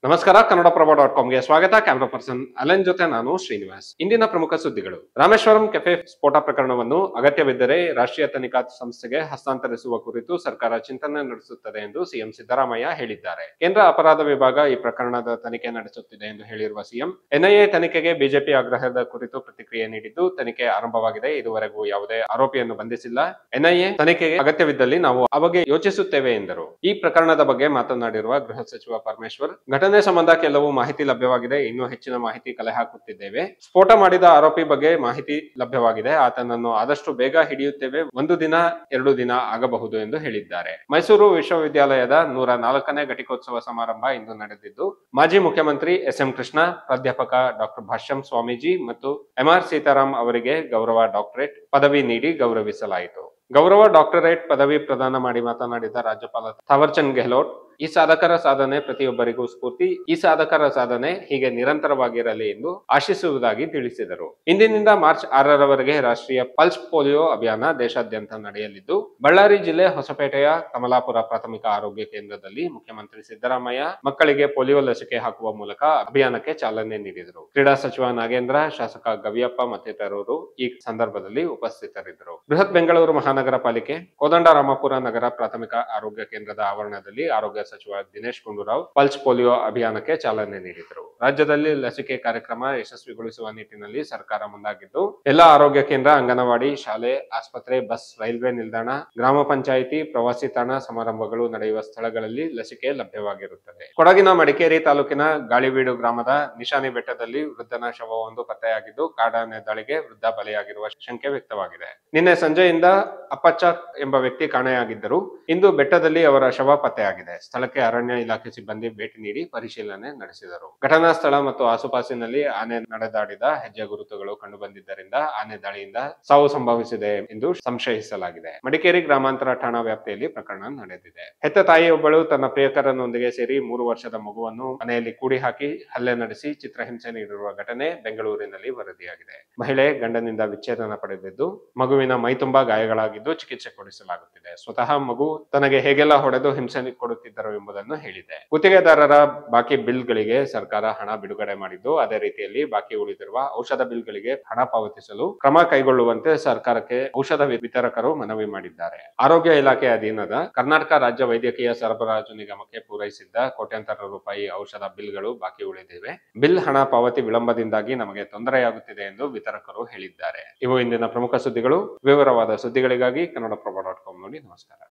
ನಮಸ್ಕಾರ ಕನ್ನಡಪ್ರಭ ಡಾಟ್ ಕಾಮ್ಗೆ ಸ್ವಾಗತ camera person Allen ಜೊತೆ ನಾನು ಶ್ರೀನಿವಾಸ್ ಇಂದಿನ ಪ್ರಮುಖ ಸುದ್ದಿಗಳು ರಾಮೇಶ್ವರಂ ಕೆಫೆ ಸ್ಫೋಟ ಪ್ರಕರಣವನ್ನು ಅಗತ್ಯವಿದ್ದರೆ ರಾಷ್ಟ್ರೀಯ ತನಿಖಾ ಸಂಸ್ಥೆಗೆ ಹಸ್ತಾಂತರಿಸುವ ಕುರಿತು ಸರ್ಕಾರ ಚಿಂತನೆ ನಡೆಸುತ್ತದೆ ಎಂದು ಸಿಎಂ ಸಿದ್ದರಾಮಯ್ಯ ಹೇಳಿದ್ದಾರೆ ಕೇಂದ್ರ ಅಪರಾಧ ವಿಭಾಗ ಈ ಪ್ರಕರಣದ ತನಿಖೆ ನಡೆಸುತ್ತಿದೆ ಎಂದು ಹೇಳಿರುವ ಸಿಎಂ ಎನ್ಐಎ ತನಿಖೆಗೆ ಬಿಜೆಪಿ ಆಗ್ರಹದ ಕುರಿತು ಪ್ರತಿಕ್ರಿಯೆ ನೀಡಿದ್ದು ತನಿಖೆ ಆರಂಭವಾಗಿದೆ ಇದುವರೆಗೂ ಯಾವುದೇ ಆರೋಪಿಯನ್ನು ಬಂಧಿಸಿಲ್ಲ ಎನ್ಐಎ ತನಿಖೆಗೆ ಅಗತ್ಯವಿದ್ದಲ್ಲಿ ನಾವು ಆ ಬಗ್ಗೆ ಯೋಚಿಸುತ್ತೇವೆ ಎಂದರು ಈ ಪ್ರಕರಣದ ಬಗ್ಗೆ ಮಾತನಾಡಿರುವ ಗೃಹ ಸಚಿವ ಪರಮೇಶ್ವರ್ ಘಟನೆ ಸಂಬಂಧ ಕೆಲವು ಮಾಹಿತಿ ಲಭ್ಯವಾಗಿದೆ ಇನ್ನೂ ಹೆಚ್ಚಿನ ಮಾಹಿತಿ ಕಲೆ ಹಾಕುತ್ತಿದ್ದೇವೆ ಸ್ಫೋಟ ಮಾಡಿದ ಆರೋಪಿ ಬಗ್ಗೆ ಮಾಹಿತಿ ಲಭ್ಯವಾಗಿದೆ ಆತನನ್ನು ಆದಷ್ಟು ಬೇಗ ಹಿಡಿಯುತ್ತೇವೆ ಒಂದು ದಿನ ಎರಡು ದಿನ ಆಗಬಹುದು ಎಂದು ಹೇಳಿದ್ದಾರೆ ಮೈಸೂರು ವಿಶ್ವವಿದ್ಯಾಲಯದ ನೂರ ನಾಲ್ಕನೇ ಘಟಿಕೋತ್ಸವ ಸಮಾರಂಭ ಇಂದು ನಡೆದಿದ್ದು ಮಾಜಿ ಮುಖ್ಯಮಂತ್ರಿ ಎಸ್ ಎಂ ಕೃಷ್ಣ ಪ್ರಾಧ್ಯಾಪಕ ಡಾಕ್ಟರ್ ಭಾಷ್ಯಂ ಸ್ವಾಮೀಜಿ ಮತ್ತು ಎಂಆರ್ ಸೀತಾರಾಮ್ ಅವರಿಗೆ ಗೌರವ ಡಾಕ್ಟರೇಟ್ ಪದವಿ ನೀಡಿ ಗೌರವಿಸಲಾಯಿತು ಗೌರವ ಡಾಕ್ಟರೇಟ್ ಪದವಿ ಪ್ರದಾನ ಮಾಡಿ ಮಾತನಾಡಿದ ರಾಜ್ಯಪಾಲ ಥಾವರ್ಚಂದ್ ಗೆಹ್ಲೋಟ್ ಈ ಸಾಧಕರ ಸಾಧನೆ ಪ್ರತಿಯೊಬ್ಬರಿಗೂ ಸ್ಫೂರ್ತಿ ಈ ಸಾಧಕರ ಸಾಧನೆ ಹೀಗೆ ನಿರಂತರವಾಗಿರಲಿ ಎಂದು ಆಶಿಸುವುದಾಗಿ ತಿಳಿಸಿದರು ಇಂದಿನಿಂದ ಮಾರ್ಚ್ ಆರರವರೆಗೆ ರಾಷ್ಟ್ರೀಯ ಪಲ್ಸ್ ಪೋಲಿಯೋ ಅಭಿಯಾನ ದೇಶಾದ್ಯಂತ ನಡೆಯಲಿದ್ದು ಬಳ್ಳಾರಿ ಜಿಲ್ಲೆ ಹೊಸಪೇಟೆಯ ಕಮಲಾಪುರ ಪ್ರಾಥಮಿಕ ಆರೋಗ್ಯ ಕೇಂದ್ರದಲ್ಲಿ ಮುಖ್ಯಮಂತ್ರಿ ಸಿದ್ದರಾಮಯ್ಯ ಮಕ್ಕಳಿಗೆ ಪೋಲಿಯೋ ಲಸಿಕೆ ಹಾಕುವ ಮೂಲಕ ಅಭಿಯಾನಕ್ಕೆ ಚಾಲನೆ ನೀಡಿದರು ಕ್ರೀಡಾ ಸಚಿವ ನಾಗೇಂದ್ರ ಶಾಸಕ ಗವಿಯಪ್ಪ ಮತ್ತಿತರರು ಈ ಸಂದರ್ಭದಲ್ಲಿ ಉಪಸ್ಥಿತರಿದ್ದರು ಬೃಹತ್ ಬೆಂಗಳೂರು ಮಹಾನಗರ ಪಾಲಿಕೆ ಕೋದಂಡರಾಮಪುರ ನಗರ ಪ್ರಾಥಮಿಕ ಆರೋಗ್ಯ ಕೇಂದ್ರದ ಆವರಣದಲ್ಲಿ ಆರೋಗ್ಯ ಸಚಿವ ದಿನೇಶ್ ಗುಂಡೂರಾವ್ ಪಲ್ಸ್ ಪೋಲಿಯೋ ಅಭಿಯಾನಕ್ಕೆ ಚಾಲನೆ ನೀಡಿದರು ರಾಜ್ಯದಲ್ಲಿ ಲಸಿಕೆ ಕಾರ್ಯಕ್ರಮ ಯಶಸ್ವಿಗೊಳಿಸುವ ನಿಟ್ಟಿನಲ್ಲಿ ಸರ್ಕಾರ ಮುಂದಾಗಿದ್ದು ಎಲ್ಲಾ ಆರೋಗ್ಯ ಕೇಂದ್ರ ಅಂಗನವಾಡಿ ಶಾಲೆ ಆಸ್ಪತ್ರೆ ಬಸ್ ರೈಲ್ವೆ ನಿಲ್ದಾಣ ಗ್ರಾಮ ಪಂಚಾಯಿತಿ ಪ್ರವಾಸಿ ತಾಣ ಸಮಾರಂಭಗಳು ನಡೆಯುವ ಸ್ಥಳಗಳಲ್ಲಿ ಲಸಿಕೆ ಲಭ್ಯವಾಗಿರುತ್ತದೆ ಕೊಡಗಿನ ಮಡಿಕೇರಿ ತಾಲೂಕಿನ ಗಾಳಿಬೀಡು ಗ್ರಾಮದ ನಿಶಾನಿ ಬೆಟ್ಟದಲ್ಲಿ ವೃದ್ಧನ ಶವವೊಂದು ಪತ್ತೆಯಾಗಿದ್ದು ಕಾಡಾನೆ ದಾಳಿಗೆ ವೃದ್ಧ ಬಲಿಯಾಗಿರುವ ಶಂಕೆ ವ್ಯಕ್ತವಾಗಿದೆ ನಿನ್ನೆ ಸಂಜೆಯಿಂದ ಅಪ್ಪಚ್ಚ ಎಂಬ ವ್ಯಕ್ತಿ ಕಾಣೆಯಾಗಿದ್ದರು ಇಂದು ಬೆಟ್ಟದಲ್ಲಿ ಅವರ ಶವ ಪತ್ತೆಯಾಗಿದೆ ಸ್ಥಳಕ್ಕೆ ಅರಣ್ಯ ಇಲಾಖೆ ಸಿಬ್ಬಂದಿ ಭೇಟಿ ನೀಡಿ ಪರಿಶೀಲನೆ ನಡೆಸಿದರು ಘಟನಾ ಸ್ಥಳ ಮತ್ತು ಆಸುಪಾಸಿನಲ್ಲಿ ಆನೆ ನಡೆದಾಡಿದ ಹೆಜ್ಜೆ ಗುರುತುಗಳು ಕಂಡುಬಂದಿದ್ದರಿಂದ ಆನೆ ದಾಳಿಯಿಂದ ಸಾವು ಸಂಭವಿಸಿದೆ ಎಂದು ಸಂಶಯಿಸಲಾಗಿದೆ ಮಡಿಕೇರಿ ಗ್ರಾಮಾಂತರ ಠಾಣಾ ವ್ಯಾಪ್ತಿಯಲ್ಲಿ ಪ್ರಕರಣ ನಡೆದಿದೆ ಹೆತ್ತ ತಾಯಿಯೊಬ್ಬಳು ತನ್ನ ಪ್ರಿಯಕರನೊಂದಿಗೆ ಸೇರಿ ಮೂರು ವರ್ಷದ ಮಗುವನ್ನು ಮನೆಯಲ್ಲಿ ಕೂಡಿ ಹಾಕಿ ಹಲ್ಲೆ ನಡೆಸಿ ಚಿತ್ರಹಿಂಸೆ ನೀಡಿರುವ ಘಟನೆ ಬೆಂಗಳೂರಿನಲ್ಲಿ ವರದಿಯಾಗಿದೆ ಮಹಿಳೆ ಗಂಡನಿಂದ ವಿಚ್ಛೇದನ ಪಡೆದಿದ್ದು ಮಗುವಿನ ಮೈತುಂಬಾ ಗಾಯಗಳಾಗಿದ್ದು ಚಿಕಿತ್ಸೆ ಕೊಡಿಸಲಾಗುತ್ತಿದೆ ಸ್ವತಃ ಮಗು ತನಗೆ ಹೇಗೆಲ್ಲ ಹೊಡೆದು ಹಿಂಸೆ ಕೊಡುತ್ತಿದ್ದರು ಎಂಬುದನ್ನು ಹೇಳಿದೆ ಗುತ್ತಿಗೆದಾರರ ಬಾಕಿ ಬಿಲ್ಗಳಿಗೆ ಸರ್ಕಾರ ಹಣ ಬಿಡುಗಡೆ ಮಾಡಿದ್ದು ಅದೇ ರೀತಿಯಲ್ಲಿ ಬಾಕಿ ಉಳಿದಿರುವ ಔಷಧ ಬಿಲ್ಗಳಿಗೆ ಹಣ ಪಾವತಿಸಲು ಕ್ರಮ ಕೈಗೊಳ್ಳುವಂತೆ ಸರ್ಕಾರಕ್ಕೆ ಔಷಧ ವಿತರಕರು ಮನವಿ ಮಾಡಿದ್ದಾರೆ ಆರೋಗ್ಯ ಇಲಾಖೆ ಅಧೀನದ ಕರ್ನಾಟಕ ರಾಜ್ಯ ವೈದ್ಯಕೀಯ ಸರಬರಾಜು ನಿಗಮಕ್ಕೆ ಪೂರೈಸಿದ್ದ ಕೋಟ್ಯಾಂತರ ರೂಪಾಯಿ ಔಷಧ ಬಿಲ್ಗಳು ಬಾಕಿ ಉಳಿದಿವೆ ಬಿಲ್ ಹಣ ಪಾವತಿ ವಿಳಂಬದಿಂದಾಗಿ ನಮಗೆ ತೊಂದರೆಯಾಗುತ್ತಿದೆ ಎಂದು ವಿತರಕರು ಹೇಳಿದ್ದಾರೆ ಇವು ಇಂದಿನ ಪ್ರಮುಖ ಸುದ್ದಿಗಳು ವಿವರವಾದ ಸುದ್ದಿಗಳಿಗಾಗಿ ಕನ್ನಡಪ್ರಭ ಡಾಟ್ ಕಾಮ್ ನೋಡಿ ನಮಸ್ಕಾರ